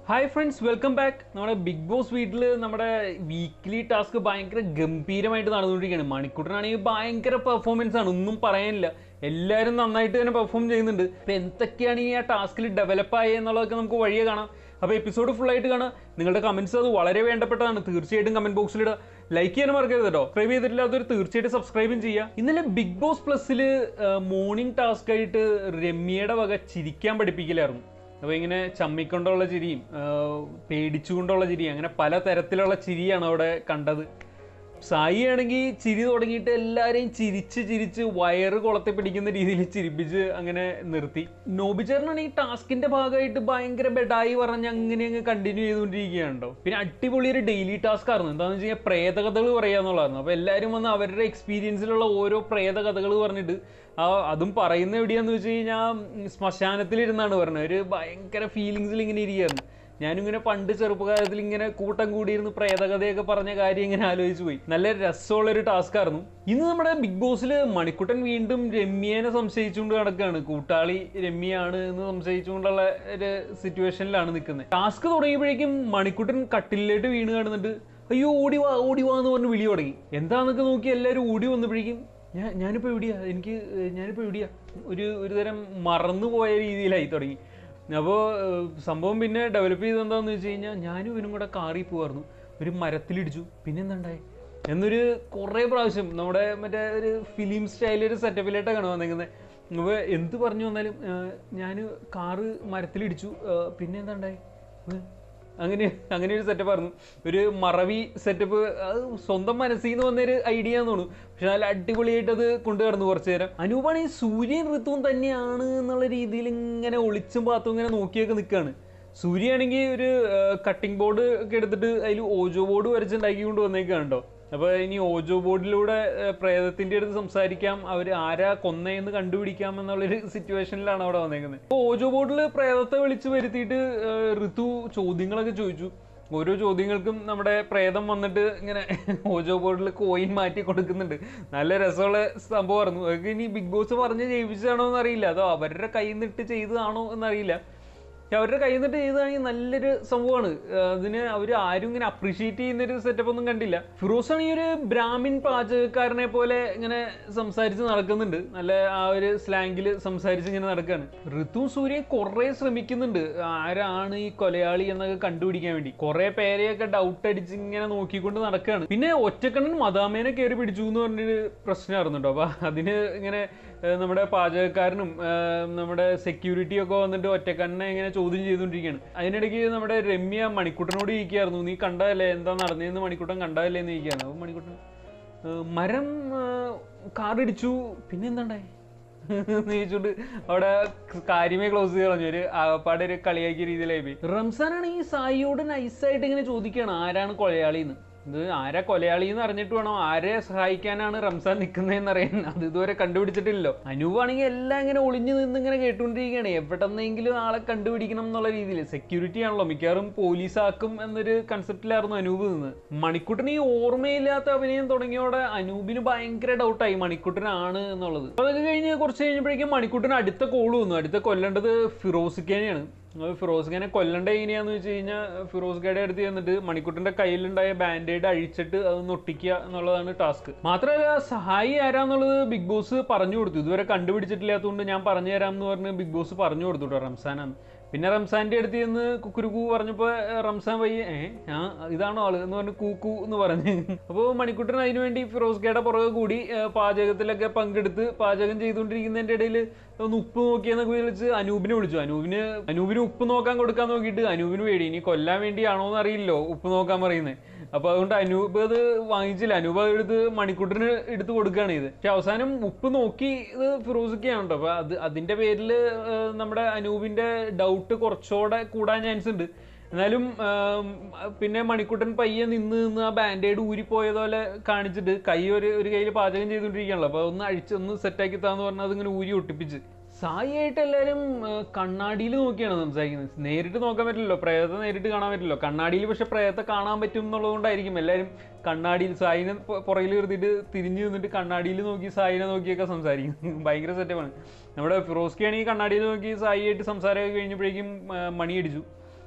hi friends welcome back നമ്മുടെ Big Boss വീട്ടിൽ നമ്മുടെ വീക്ക്ലി ടാസ്ക് ഭയങ്കര ഗംഭീരമായിട്ട് നടന്നുകൊണ്ടിരിക്കുകയാണ് മണിക്കൂട്ടനാണെങ്കിൽ ഭയങ്കര പെർഫോമൻസ് ആണ് ഒന്നും പറയാനില്ല എല്ലാവരും നന്നായിട്ട് തന്നെ പെർഫോം ചെയ്യുന്നുണ്ട് ഇപ്പം എന്തൊക്കെയാണ് ഈ ആ ടാസ്കിൽ ഡെവലപ്പ് ആയത് എന്നുള്ളതൊക്കെ നമുക്ക് വഴിയെ കാണാം അപ്പോൾ എപ്പിസോഡ് ഫുൾ ആയിട്ട് കാണാം നിങ്ങളുടെ കമൻസ് അത് വളരെ വേണ്ടപ്പെട്ടതാണ് തീർച്ചയായിട്ടും കമന്റ് ബോക്സിൽ ഇടുക ലൈക്ക് ചെയ്യാൻ മറക്കരുത് കേട്ടോ സബ്സ്ക്രൈബ് ചെയ്തിട്ടില്ലാത്തവർ തീർച്ചയായിട്ടും സബ്സ്ക്രൈബും ചെയ്യുക ഇന്നലെ ബിഗ് ബോസ് പ്ലസ്സിൽ മോർണിംഗ് ടാസ്ക് ആയിട്ട് രമ്യയുടെ വക ചിരിക്കാൻ പഠിപ്പിക്കലായിരുന്നു അപ്പോൾ ഇങ്ങനെ ചമ്മിക്കൊണ്ടുള്ള ചിരിയും ആ, പേടിച്ചുകൊണ്ടുള്ള ചിരിയും അങ്ങനെ പല തരത്തിലുള്ള ചിരിയാണ് അവിടെ കണ്ടത് സായി ആണെങ്കിൽ ചിരി തുടങ്ങിയിട്ട് എല്ലാവരെയും ചിരിച്ച് ചിരിച്ച് വയറ് കുളത്തി പിടിക്കുന്ന രീതിയിൽ ചിരിപ്പിച്ച് അങ്ങനെ നിർത്തി നോബിചേട്ടനാണ് ഈ ടാസ്കിന്റെ ഭാഗമായിട്ട് ഭയങ്കര ബെഡായി പറഞ്ഞ് അങ്ങനെ അങ്ങ് കണ്ടിന്യൂ ചെയ്തുകൊണ്ടിരിക്കുകയാണോ പിന്നെ അടിപൊളി ഒരു ഡെയിലി ടാസ്ക് ആയിരുന്നു എന്താണെന്ന് വെച്ച് കഴിഞ്ഞാൽ പ്രേതകഥകൾ പറയാന്നുള്ളതായിരുന്നു അപ്പോൾ എല്ലാവരും വന്ന് അവരുടെ എക്സ്പീരിയൻസിലുള്ള ഓരോ പ്രേതകഥകൾ പറഞ്ഞിട്ട് ആ അതും പറയുന്ന എവിടെയാന്ന് വെച്ച് കഴിഞ്ഞാൽ ശ്മശാനത്തിലിരുന്നാണ് പറഞ്ഞത് ഒരു ഭയങ്കര ഫീലിങ്സിൽ ഇങ്ങനെ ഇരിക്കുകയായിരുന്നു ഞാനിങ്ങനെ പണ്ട് ചെറുപ്പകാലത്തിൽ ഇങ്ങനെ കൂട്ടം കൂടിയിരുന്ന് പ്രേതകഥയൊക്കെ പറഞ്ഞ കാര്യം ഇങ്ങനെ ആലോചിച്ച് പോയി നല്ല രസമുള്ളൊരു ടാസ്ക് ആയിരുന്നു ഇന്ന് നമ്മുടെ ബിഗ് ബോസിൽ മണിക്കുട്ടൻ വീണ്ടും രമ്യേനെ സംശയിച്ചുകൊണ്ട് നടക്കുകയാണ് കൂട്ടാളി രമ്യാണ് എന്ന് സംശയിച്ചുകൊണ്ടുള്ള ഒരു സിറ്റുവേഷനിലാണ് നിൽക്കുന്നത് ടാസ്ക് തുടങ്ങിയപ്പോഴേക്കും മണിക്കുട്ടൻ കട്ടിലേക്ക് വീണ് കാണുന്നുണ്ട് അയ്യോ ഓടി വാ ഓടി വാ എന്ന് പറഞ്ഞ് വിളി തുടങ്ങി എന്താന്നൊക്കെ നോക്കി എല്ലാവരും ഓടി വന്നപ്പോഴേക്കും ഞാൻ ഞാനിപ്പോൾ എവിടെയാ എനിക്ക് ഏഹ്, ഞാനിപ്പോൾ എവിടെയാ ഒരു ഒരു തരം മറന്നു പോയ രീതിയിലായി തുടങ്ങി അപ്പോൾ സംഭവം പിന്നെ ഡെവലപ്പ് ചെയ്ത് എന്താണെന്ന് വെച്ച് കഴിഞ്ഞാൽ ഞാനും ഇവനും കൂടെ കാറിൽ പോവായിരുന്നു ഒരു മരത്തിലിടിച്ചു പിന്നെ എന്താണ്ടായി എന്നൊരു കുറേ പ്രാവശ്യം നമ്മുടെ മറ്റേ ഒരു ഫിലിം സ്റ്റൈൽ ഒരു സെറ്റപ്പിലായിട്ടാണ് വന്നേക്കുന്നത് അപ്പോൾ എന്ത് പറഞ്ഞു വന്നാലും ഞാൻ കാറ് മരത്തിലിടിച്ചു ഏഹ്, പിന്നെ എന്താണ്ടായി ഏഹ്, അങ്ങനെ അങ്ങനെ ഒരു സെറ്റപ്പ് ആയിരുന്നു ഒരു മറവി സെറ്റപ്പ് അത് സ്വന്തം മനസ്സിൽ നിന്ന് വന്നൊരു ഐഡിയ എന്ന് തോന്നുന്നു പക്ഷെ നല്ല അടിപൊളിയായിട്ട് അത് കൊണ്ടുവരുന്നു കുറച്ചു നേരം അനൂപാണ് ഈ സൂര്യൻ ഋതുവും തന്നെയാണ് എന്നുള്ള രീതിയിൽ ഇങ്ങനെ ഒളിച്ചും പാത്തും ഇങ്ങനെ നോക്കിയൊക്കെ നിൽക്കുകയാണ് സൂര്യയാണെങ്കിൽ ഒരു കട്ടിംഗ് ബോർഡ് ഒക്കെ എടുത്തിട്ട് അതിൽ ഓജോ ബോർഡ് വരച്ചുണ്ടാക്കിക്കൊണ്ട് വന്നേക്കാണ് കേട്ടോ അപ്പോൾ ഇനി ഓജോ ബോർഡിലൂടെ പ്രേതത്തിൻ്റെ അടുത്ത് സംസാരിക്കാം അവർ ആരാ കൊന്നയെന്ന് കണ്ടുപിടിക്കാം എന്നുള്ളൊരു സിറ്റുവേഷനിലാണ് അവിടെ വന്നേക്കുന്നത് അപ്പോൾ ഓജോ ബോർഡിൽ പ്രേതത്തെ വിളിച്ച് വരുത്തിയിട്ട് ഏഹ്, ഋതു ചോദ്യങ്ങളൊക്കെ ചോദിച്ചു ഓരോ ചോദ്യങ്ങൾക്കും നമ്മുടെ പ്രേതം വന്നിട്ട് ഇങ്ങനെ ഓജോ ബോർഡിൽ കോയിൻ മാറ്റി കൊടുക്കുന്നുണ്ട് നല്ല രസമുള്ള സംഭവമായിരുന്നു അതൊക്കെ ഇനി ബിഗ് ബോസ് പറഞ്ഞ് ചെയ്യിപ്പിച്ചതാണോ എന്നറിയില്ല അതോ അവരുടെ കയ്യിൽ നിന്നിട്ട് ചെയ്തതാണോ എന്നറിയില്ല പക്ഷെ അവരുടെ കയ്യിൽ നിന്നിട്ട് ചെയ്തതാണെങ്കിൽ നല്ലൊരു സംഭവമാണ് ഏഹ് അതിന് അവർ ആരും ഇങ്ങനെ അപ്രീഷിയേറ്റ് ചെയ്യുന്നൊരു സെറ്റപ്പ് ഒന്നും കണ്ടില്ല ഫിറോസ് ആണെങ്കിൽ ഒരു ബ്രാഹ്മിൻ പാചകക്കാരനെ പോലെ ഇങ്ങനെ സംസാരിച്ച് നടക്കുന്നുണ്ട് നല്ല ആ ഒരു സ്ലാങ്ങിൽ സംസാരിച്ച് ഇങ്ങനെ നടക്കുകയാണ് ഋതു സൂര്യ കുറേ ശ്രമിക്കുന്നുണ്ട് ആരാണ് ഈ കൊലയാളി എന്നൊക്കെ കണ്ടുപിടിക്കാൻ വേണ്ടി കുറേ പേരെയൊക്കെ ഡൗട്ട് അടിച്ച് ഇങ്ങനെ നോക്കിക്കൊണ്ട് നടക്കുകയാണ് പിന്നെ ഒറ്റക്കണ്ണൻ മദാമേനെ കയറി പിടിച്ചു എന്ന് പറഞ്ഞൊരു പ്രശ്നമായിരുന്നു കേട്ടോ അപ്പൊ അതിന് ഇങ്ങനെ ഏഹ് നമ്മുടെ പാചകക്കാരനും ഏഹ് നമ്മുടെ സെക്യൂരിറ്റി ഒക്കെ വന്നിട്ട് ഒറ്റക്കണ്ണനെ ഇങ്ങനെ ചോദ്യം ചെയ്തുകൊണ്ടിരിക്കുകയാണ് അതിനിടയ്ക്ക് നമ്മുടെ രമ്യ മണിക്കുട്ടനോട് ചോദിക്കുകയായിരുന്നു നീ കണ്ടതല്ലേ എന്താ നടന്നതെന്ന് മണിക്കുട്ടൻ കണ്ടതല്ലേ എന്ന് ചോദിക്കുകയാണ് അപ്പോൾ മണിക്കുട്ടൻ ഏഹ് മരം കാറിടിച്ചു പിന്നെ എന്താണ്ടായി ചോദിച്ചോണ്ട് അവിടെ കാര്യമേ ക്ലോസ് ചെയ്ത് കളഞ്ഞു ഒരു ആകപ്പാടെ ഒരു കളിയാക്കിയ രീതിയിലായി പോയി റംസാനാണ് ഈ സായിയോട് നൈസായിട്ട് ഇങ്ങനെ ചോദിക്കുകയാണ് ആരാണ് കൊലയാളിന്ന് ഇത് ആരാ കൊലയാളി എന്ന് അറിഞ്ഞിട്ട് വേണം ആരെ സഹായിക്കാനാണ് റംസാൻ നിൽക്കുന്നതെന്ന് അറിയാൻ അത് ഇതുവരെ കണ്ടുപിടിച്ചിട്ടില്ലല്ലോ അനൂപാണെങ്കിൽ എല്ലാം ഇങ്ങനെ ഒളിഞ്ഞു നിന്ന് ഇങ്ങനെ കേട്ടുകൊണ്ടിരിക്കുകയാണ് എവിടെന്നെങ്കിലും ആളെ കണ്ടുപിടിക്കണം എന്നുള്ള രീതിയിൽ സെക്യൂരിറ്റി ആണല്ലോ മിക്കവാറും പോലീസ് ആക്കും എന്നൊരു കൺസെപ്റ്റിലായിരുന്നു അനൂപ് നിന്ന് മണിക്കുട്ടന് ഈ ഓർമ്മയില്ലാത്ത അഭിനയം തുടങ്ങിയോടെ അനൂപിന് ഭയങ്കര ഡൗട്ടായി മണിക്കുട്ടനാണ് എന്നുള്ളത് അപ്പൊ അതൊക്കെ കഴിഞ്ഞ് കുറച്ച് കഴിഞ്ഞപ്പോഴേക്കും മണിക്കുട്ടന് അടുത്ത കോൾ വന്നു അടുത്ത കൊല്ലേണ്ടത് ഫിറോസിക്കേനെയാണ് അത് ഫിറോസ് ഖാനെ കൊല്ലണ്ട എങ്ങനെയാന്ന് വെച്ച് കഴിഞ്ഞാൽ ഫിറോസ് ഖായുടെ അടുത്ത് ചെന്നിട്ട് മണിക്കുട്ടന്റെ കയ്യിലുണ്ടായ ബാൻഡേഡ് അഴിച്ചിട്ട് അത് ഒട്ടിക്കുക എന്നുള്ളതാണ് ടാസ്ക് മാത്രമല്ല സഹായി ആരാന്നുള്ളത് ബിഗ് ബോസ് പറഞ്ഞു കൊടുത്തു ഇതുവരെ കണ്ടുപിടിച്ചിട്ടില്ലാത്തതുകൊണ്ട് ഞാൻ പറഞ്ഞു തരാം എന്ന് പറഞ്ഞ് ബിഗ് ബോസ് പറഞ്ഞു കൊടുത്തു കേട്ടോ റംസാനാണ് പിന്നെ റംസാന്റെ അടുത്ത് ചെന്ന് കുക്കുരുക്കു പറഞ്ഞപ്പോൾ റംസാൻ പയ്യെ ഏ ആ ഇതാണോ ആള് എന്ന് പറഞ്ഞ് കൂക്കു എന്ന് പറഞ്ഞ് അപ്പോൾ മണിക്കുട്ടൻ അതിനു വേണ്ടി ഫിറോസ് ഖായുടെ പുറകെ കൂടി ഏ, പാചകത്തിലൊക്കെ പങ്കെടുത്ത് പാചകം ചെയ്തുകൊണ്ടിരിക്കുന്നതിന്റെ ഇടയിൽ ഒന്ന് ഉപ്പ് നോക്കിയെന്നൊക്കെ വിളിച്ച് അനൂപിനെ വിളിച്ചു അനൂപിന് അനൂപിന് ഉപ്പ് നോക്കാൻ കൊടുക്കാൻ നോക്കിയിട്ട് അനൂപിന് പേടി ഇനി കൊല്ലാൻ വേണ്ടിയാണോ എന്ന് അറിയില്ലോ ഉപ്പ് നോക്കാൻ പറയുന്നത് അപ്പൊ അതുകൊണ്ട് അനൂപ് അത് വാങ്ങിച്ചില്ല അനൂപ് അത് എടുത്ത് മണിക്കുട്ടന് എടുത്ത് കൊടുക്കുകയാണ് ഇത് പക്ഷെ അവസാനം ഉപ്പ് നോക്കി ഇത് ഫിറോസിക്കാണ് കേട്ടോ അപ്പൊ അത് അതിന്റെ പേരിൽ നമ്മുടെ അനൂപിന്റെ ഡൗട്ട് കുറച്ചുകൂടെ കൂടാൻ ചാൻസ് ഉണ്ട് എന്നാലും ആം, പിന്നെ മണിക്കുട്ടൻ പയ്യെ നിന്ന് നിന്ന് ആ ബാൻഡേഡ് ഊരിപ്പോയതുപോലെ കാണിച്ചിട്ട് കൈ ഒരു ഒരു കയ്യിൽ പാചകം ചെയ്തുകൊണ്ടിരിക്കുകയാണല്ലോ അപ്പോൾ ഒന്ന് അഴിച്ച് ഒന്ന് സെറ്റാക്കി താന്ന് പറഞ്ഞാൽ അതിങ്ങനെ ഊരി ഒട്ടിപ്പിച്ച് സായിയായിട്ട് എല്ലാവരും കണ്ണാടിയിൽ നോക്കിയാണ് സംസാരിക്കുന്നത് നേരിട്ട് നോക്കാൻ പറ്റില്ലല്ലോ പ്രേതത്തെ നേരിട്ട് കാണാൻ പറ്റില്ലല്ലോ കണ്ണാടിയിൽ പക്ഷെ പ്രേതത്തെ കാണാൻ പറ്റും എന്നുള്ളതുകൊണ്ടായിരിക്കും എല്ലാവരും കണ്ണാടിയിൽ സായിനെ പൊ- പുറകിൽ നിർത്തിയിട്ട് തിരിഞ്ഞു നിന്നിട്ട് കണ്ണാടിയിൽ നോക്കി സായിനെ നോക്കിയൊക്കെ സംസാരിക്കും ഭയങ്കര സെറ്റപ്പാണ് നമ്മുടെ ഫിറോസ്കി ആണെങ്കിൽ കണ്ണാടിയിൽ നോക്കി സായിയായിട്ട് സംസാരമൊക്കെ കഴിഞ്ഞപ്പോഴേക്കും ആ, മണി അടിച്ചു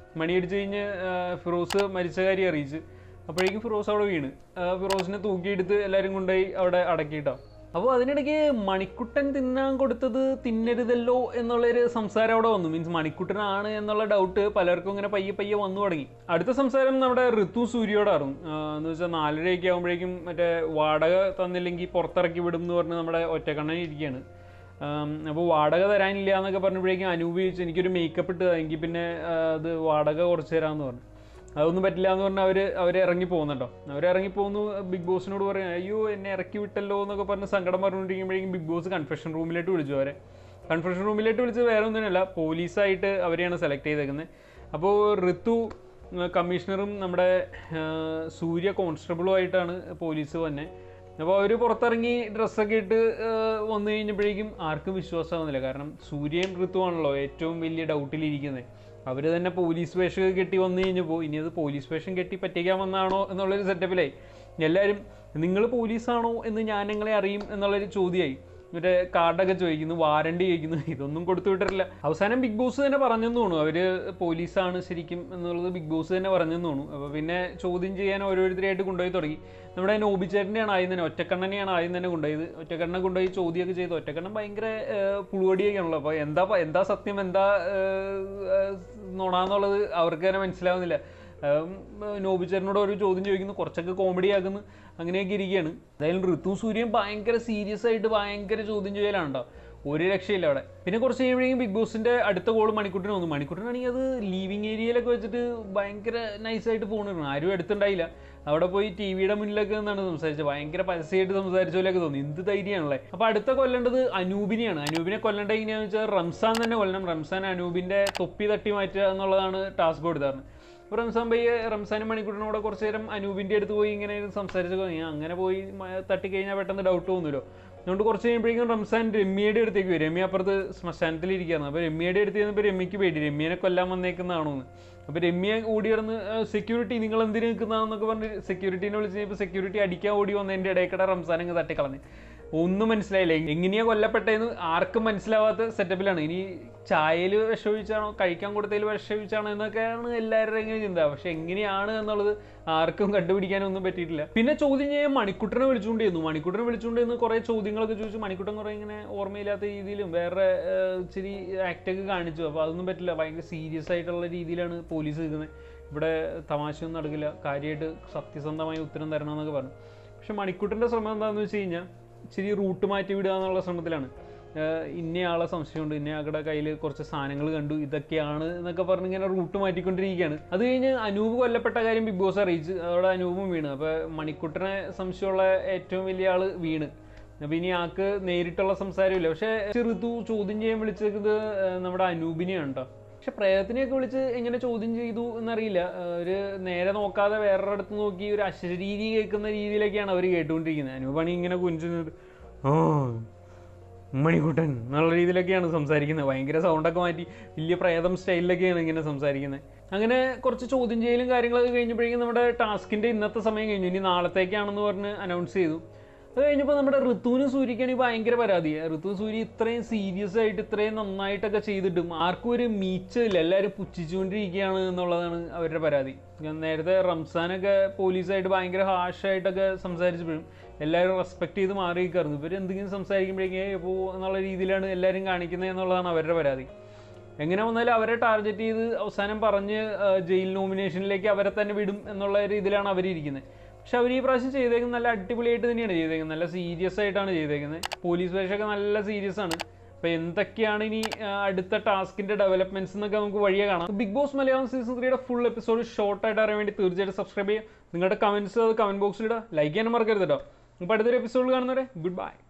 മണിയടിച്ച് കഴിഞ്ഞ് ആ, ഫിറോസ് മരിച്ച കാര്യം അറിയിച്ച് അപ്പോഴേക്കും ഫിറോസ് അവിടെ വീണ് ആ, ഫിറോസിനെ തൂക്കിയെടുത്ത് എല്ലാവരും കൊണ്ടുപോയി അവിടെ അടക്കിയിട്ടാ അപ്പോൾ അതിനിടയ്ക്ക് മണിക്കുട്ടൻ തിന്നാൻ കൊടുത്തത് തിന്നരുതല്ലോ എന്നുള്ളൊരു സംസാരം അവിടെ വന്നു മീൻസ് മണിക്കുട്ടനാണ് എന്നുള്ള ഡൗട്ട് പലർക്കും ഇങ്ങനെ പയ്യെ പയ്യെ വന്നു തുടങ്ങി അടുത്ത സംസാരം നമ്മുടെ ഋതു സൂര്യയോടായിരുന്നു ആ, എന്ന് വെച്ചാൽ നാലരയൊക്കെ ആകുമ്പോഴേക്കും മറ്റേ വാടക തന്നില്ലെങ്കിൽ പുറത്തിറക്കി വിടും എന്ന് പറഞ്ഞ് നമ്മുടെ ഒറ്റക്കണ്ണൻ ഇരിക്കുകയാണ് അപ്പോൾ വാടക തരാനില്ല എന്നൊക്കെ പറഞ്ഞപ്പോഴേക്കും അനൂപ് ചോദിച്ചു എനിക്കൊരു മേക്കപ്പ് ഇട്ട് എങ്കിൽ പിന്നെ ആ, അത് വാടക കുറച്ച് തരാമെന്ന് പറഞ്ഞു അതൊന്നും പറ്റില്ല എന്ന് പറഞ്ഞാൽ അവർ അവർ ഇറങ്ങി പോകുന്നുണ്ടോ അവർ ഇറങ്ങി പോകുന്നു ബിഗ് ബോസിനോട് പറയും അയ്യോ എന്നെ ഇറക്കി വിട്ടല്ലോ എന്നൊക്കെ പറഞ്ഞ് സങ്കടം പറഞ്ഞുകൊണ്ടിരിക്കുമ്പോഴേക്കും ബിഗ് ബോസ് കൺഫെഷൻ റൂമിലേക്ക് വിളിച്ചു അവരെ കൺഫെഷൻ റൂമിലേക്ക് വിളിച്ചത് വേറെ ഒന്നിനല്ല പോലീസായിട്ട് അവരെയാണ് സെലക്ട് ചെയ്തേക്കുന്നത് അപ്പോൾ ഋതു ഉം, കമ്മീഷണറും നമ്മുടെ ആ, സൂര്യ കോൺസ്റ്റബിളും ആയിട്ടാണ് പോലീസ് വന്നെ അപ്പോൾ അവർ പുറത്തിറങ്ങി ഡ്രസ്സൊക്കെ ഇട്ട് ആ, വന്നു കഴിഞ്ഞപ്പോഴേക്കും ആർക്കും വിശ്വാസമാവുന്നില്ല കാരണം സൂര്യയും ഋതുവാണല്ലോ ഏറ്റവും വലിയ ഡൗട്ടിലിരിക്കുന്നത് അവർ തന്നെ പോലീസ് വേഷം കെട്ടി വന്നു കഴിഞ്ഞപ്പോൾ ഇനി അത് പോലീസ് വേഷം കെട്ടി പറ്റിക്കാൻ വന്നാണോ എന്നുള്ളൊരു സെറ്റപ്പിലായി എല്ലാവരും നിങ്ങൾ പോലീസാണോ എന്ന് ഞാൻ നിങ്ങളെ അറിയും എന്നുള്ളൊരു ചോദ്യമായി മറ്റേ കാർഡൊക്കെ ചോദിക്കുന്നു വാറണ്ടി ചോദിക്കുന്നു ഇതൊന്നും കൊടുത്തു വിട്ടിട്ടില്ല അവസാനം ബിഗ് ബോസ് തന്നെ പറഞ്ഞെന്ന് തോന്നുന്നു അവര് പോലീസാണ് ശരിക്കും എന്നുള്ളത് ബിഗ് ബോസ് തന്നെ പറഞ്ഞെന്ന് തോന്നുന്നു അപ്പോൾ പിന്നെ ചോദ്യം ചെയ്യാൻ ഓരോരുത്തരെയായിട്ട് കൊണ്ടുപോയി തുടങ്ങി നമ്മുടെ നോബിച്ചേട്ടനെയാണ് ആദ്യം തന്നെ ഒറ്റക്കണ്ണനെയാണ് ആദ്യം തന്നെ കൊണ്ടുപോയത് ഒറ്റക്കണ്ണനെ കൊണ്ടുപോയി ചോദ്യമൊക്കെ ചെയ്തു ഒറ്റക്കണ്ണൻ ഭയങ്കര ഏഹ്, പുളുവടിയൊക്കെയാണല്ലോ അപ്പോൾ എന്താ പ- എന്താ സത്യം എന്താ ഏഹ്, ഏഹ്, നുണാന്നുള്ളത് അവർക്ക് തന്നെ മനസ്സിലാവുന്നില്ല ഉം, നോബിച്ചേട്ടനോട് ഒരു ചോദ്യം ചോദിക്കുന്നു കുറച്ചൊക്കെ കോമഡി ആക്കുന്നു അങ്ങനെയൊക്കെ ഇരിക്കുകയാണ് എന്തായാലും ഋതു സൂര്യൻ ഭയങ്കര സീരിയസ് ആയിട്ട് ഭയങ്കര ചോദ്യം ചെയ്യലാണ് കേട്ടോ ഒരു രക്ഷയില്ല അവിടെ പിന്നെ കുറച്ച് കഴിയുമ്പോഴേക്കും ബിഗ് ബോസിന്റെ അടുത്ത ഗോൾ മണിക്കുട്ടിന് വന്നു മണിക്കുട്ടനാണെങ്കിൽ അത് ലീവിങ് ഏരിയയിലൊക്കെ വെച്ചിട്ട് ഭയങ്കര നൈസായിട്ട് പോണിരുന്നു ആരും അടുത്തുണ്ടായില്ല അവിടെ പോയി ടി വിയുടെ മുന്നിലൊക്കെ നിന്നാണ് സംസാരിച്ചത് ഭയങ്കര പരസ്യമായിട്ട് സംസാരിച്ച പോലെയൊക്കെ തോന്നി എന്ത് ധൈര്യമാണല്ലേ അപ്പോൾ അടുത്ത കൊല്ലേണ്ടത് അനൂപിനെയാണ് അനൂപിനെ കൊല്ലേണ്ടത് എങ്ങനെയാണെന്ന് വെച്ചാൽ റംസാൻ തന്നെ കൊല്ലണം റംസാൻ അനൂപിന്റെ തൊപ്പി തട്ടി മാറ്റുക എന്നുള്ളതാണ് ടാസ്ക് കൊടുത്താറ് അപ്പോൾ റംസാൻ ബയ്യ റംസാനും മണിക്കൂറിനോട് കുറച്ച് നേരം അനൂപിൻ്റെ അടുത്ത് പോയി ഇങ്ങനെ സംസാരിച്ച് തുടങ്ങി അങ്ങനെ പോയി മ- തട്ടിക്കഴിഞ്ഞാൽ പെട്ടെന്ന് ഡൗട്ട് തോന്നുമല്ലോ അതുകൊണ്ട് കുറച്ച് കഴിയുമ്പോഴേക്കും റംസാൻ രമ്യയുടെ അടുത്തേക്ക് വരും രമ്യ അപ്പുറത്ത് ശ്മശാനത്തിൽ ഇരിക്കുകയാണ് അപ്പോൾ രമ്യയുടെ അടുത്ത് ചെന്നപ്പോൾ രമ്യക്ക് പേടി രമ്യനെ കൊല്ലാൻ വന്നേക്കുന്നതാണോ എന്ന് അപ്പോൾ രമ്യ ഓടി കിടന്ന് സെക്യൂരിറ്റി നിങ്ങൾ എന്തിനു നിൽക്കുന്നതെന്നൊക്കെ പറഞ്ഞ് സെക്യൂരിറ്റീനെ വിളിച്ച് കഴിഞ്ഞപ്പോൾ സെക്യൂരിറ്റി അടിക്കാൻ ഓടി വന്നതിൻ്റെ ഇടയ്ക്കട റംസാൻ അങ്ങ് തട്ടിക്കളഞ്ഞ് ഒന്നും മനസ്സിലായില്ല എങ്ങനെയാ കൊല്ലപ്പെട്ടതെന്ന് ആർക്കും മനസ്സിലാവാത്ത സെറ്റപ്പിലാണ് ഇനി ചായയിൽ വിഷമൊഴിച്ചാണോ കഴിക്കാൻ കൊടുത്തതിൽ വിഷമൊഴിച്ചാണോ എന്നൊക്കെയാണ് എല്ലാവരുടെയും ചിന്ത പക്ഷെ എങ്ങനെയാണ് എന്നുള്ളത് ആർക്കും കണ്ടുപിടിക്കാനൊന്നും പറ്റിയിട്ടില്ല പിന്നെ ചോദ്യം ചെയ്യാൻ മണിക്കുട്ടനെ വിളിച്ചുകൊണ്ടിരുന്നു മണിക്കുട്ടനെ വിളിച്ചുകൊണ്ടിരുന്നു കുറേ ചോദ്യങ്ങളൊക്കെ ചോദിച്ചു മണിക്കുട്ടൻ കുറേ ഇങ്ങനെ ഓർമ്മയില്ലാത്ത രീതിയിലും വേറെ ഏഹ്, ഇച്ചിരി ആക്റ്റൊക്കെ കാണിച്ചു അപ്പോൾ അതൊന്നും പറ്റില്ല ഭയങ്കര സീരിയസ് ആയിട്ടുള്ള രീതിയിലാണ് പോലീസ് നിൽക്കുന്നത് ഇവിടെ തമാശയൊന്നും നടക്കില്ല കാര്യമായിട്ട് സത്യസന്ധമായ ഉത്തരം തരണമെന്നൊക്കെ പറഞ്ഞു പക്ഷെ മണിക്കുട്ടൻ്റെ ശ്രമം എന്താണെന്ന് വെച്ച് കഴിഞ്ഞാൽ ഇച്ചിരി റൂട്ട് മാറ്റി വിടുക എന്നുള്ള ശ്രമത്തിലാണ് ഏഹ് ഇന്നയാളെ സംശയമുണ്ട് ഇന്നയാളുടെ കയ്യിൽ കുറച്ച് സാധനങ്ങൾ കണ്ടു ഇതൊക്കെയാണ് എന്നൊക്കെ പറഞ്ഞ് ഇങ്ങനെ റൂട്ട് മാറ്റിക്കൊണ്ടിരിക്കുകയാണ് അത് കഴിഞ്ഞ് അനൂപ് കൊല്ലപ്പെട്ട കാര്യം ബിഗ് ബോസ് അറിയിച്ച് അവിടെ അനൂപും വീണ് അപ്പോൾ മണിക്കുട്ടനെ സംശയമുള്ള ഏറ്റവും വലിയ ആള് വീണ് അപ്പൊ ഇനി ആൾക്ക് നേരിട്ടുള്ള സംസാരമില്ല പക്ഷെ ഋതു ചോദ്യം ചെയ്യാൻ വിളിച്ചത് ഏഹ് നമ്മുടെ അനൂപിനെയാണ് കേട്ടോ പക്ഷെ പ്രേതത്തിനെയൊക്കെ വിളിച്ച് എങ്ങനെ ചോദ്യം ചെയ്തു എന്നറിയില്ല ഏഹ് ഒരു നേരെ നോക്കാതെ വേറൊരു അടുത്ത് നോക്കി ഒരു അശരീരി കേൾക്കുന്ന രീതിയിലൊക്കെയാണ് അവർ കേട്ടുകൊണ്ടിരിക്കുന്നത് അനൂപാണി ഇങ്ങനെ കുഞ്ചുന്നത് ഓ മണിക്കുട്ടൻ എന്നുള്ള രീതിയിലൊക്കെയാണ് സംസാരിക്കുന്നത് ഭയങ്കര സൗണ്ടൊക്കെ മാറ്റി വലിയ പ്രേതം സ്റ്റൈലിലൊക്കെയാണ് ഇങ്ങനെ സംസാരിക്കുന്നത് അങ്ങനെ കുറച്ച് ചോദ്യം ചെയ്യലും കാര്യങ്ങളൊക്കെ കഴിഞ്ഞപ്പോഴേക്കും നമ്മുടെ ടാസ്കിൻ്റെ ഇന്നത്തെ സമയം കഴിഞ്ഞു ഇനി നാളത്തേക്കാണെന്ന് പറഞ്ഞ് അനൗൺസ് ചെയ്തു അത് കഴിഞ്ഞപ്പോൾ നമ്മുടെ ഋതുവിനും സൂര്യക്കാണെങ്കിൽ ഭയങ്കര പരാതിയാണ് ഋതു സൂര്യ ഇത്രയും സീരിയസ് ആയിട്ട് ഇത്രയും നന്നായിട്ടൊക്കെ ചെയ്തിട്ടും ആർക്കും ഒരു മീച്ചമില്ല എല്ലാവരും പുച്ഛിച്ചുകൊണ്ടിരിക്കുകയാണ് എന്നുള്ളതാണ് അവരുടെ പരാതി ഞാൻ നേരത്തെ റംസാനൊക്കെ പോലീസായിട്ട് ഭയങ്കര ഹാഷായിട്ടൊക്കെ സംസാരിച്ചപ്പോഴും എല്ലാവരും റെസ്പെക്ട് ചെയ്ത് മാറി നിൽക്കാറുണ്ട് ഇവർ എന്തെങ്കിലും സംസാരിക്കുമ്പോഴേക്കേ ഇപ്പോൾ എന്നുള്ള രീതിയിലാണ് എല്ലാവരും കാണിക്കുന്നത് എന്നുള്ളതാണ് അവരുടെ പരാതി എങ്ങനെ വന്നാലും അവരെ ടാർഗറ്റ് ചെയ്ത് അവസാനം പറഞ്ഞ് ആ, ജയിൽ നോമിനേഷനിലേക്ക് അവരെ തന്നെ വിടും എന്നുള്ള രീതിയിലാണ് അവരിയ്ക്കുന്നത് പക്ഷെ അവർ ഈ പ്രാവശ്യം ചെയ്തേക്കുന്നത് നല്ല അടിപൊളിയായിട്ട് തന്നെയാണ് ചെയ്തേക്കുന്നത് നല്ല സീരിയസ് ആയിട്ടാണ് ചെയ്തേക്കുന്നത് പോലീസ് വേഷമൊക്കെ നല്ല സീരിയസ് ആണ് അപ്പോൾ എന്തൊക്കെയാണ് ഇനി ആ, അടുത്ത ടാസ്കിന്റെ ഡെവലപ്മെന്റ്സ് എന്നൊക്കെ നമുക്ക് വഴിയെ കാണാം ബിഗ് ബോസ് മലയാളം സീസൺ ത്രീയുടെ ഫുൾ എപ്പിസോഡ് ഷോർട്ട് ആയിട്ട് അറിയാൻ വേണ്ടി തീർച്ചയായിട്ടും സബ്സ്ക്രൈബ് ചെയ്യുക നിങ്ങളുടെ കമന്റ്സ് അത് കമന്റ് ബോക്സിൽ ഇടുക ലൈക്ക് ചെയ്യാനും മറക്കരുത് കേട്ടോ അപ്പോൾ അടുത്തൊരു എപ്പിസോഡിൽ കാണുന്നവരെ ഗുഡ് ബൈ